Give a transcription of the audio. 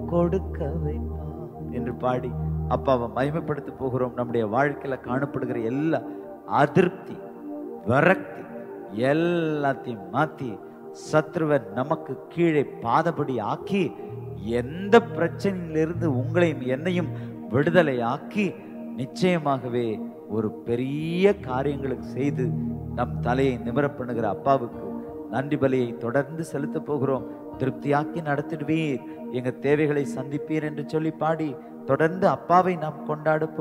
கொடுக்க வைப்பார் என்று பாடி அப்பாவை மகிமைப்படுத்த போகிறோம் நம்முடைய வாழ்க்கையில காணப்படுகிற எல்லா அதிருப்தி விரக்தி எல்லாத்தையும் மாத்தி சத்ருவன் நமக்கு கீழே பாதபடி ஆக்கி எந்த பிரச்சனையிலிருந்து உங்களையும் என்னையும் விடுதலை ஆக்கி நிச்சயமாகவே ஒரு பெரிய காரியங்களுக்கு செய்து நம் தலையை நிமிர பண்ணுகிற அப்பாவுக்கு நன்றி பலியை தொடர்ந்து செலுத்த போகிறோம் திருப்தியாக்கி நடத்திடுவீர் எங்க தேவைகளை சந்திப்பீர் என்று சொல்லி பாடி தொடர்ந்து அப்பாவை நாம் கொண்டாட போ-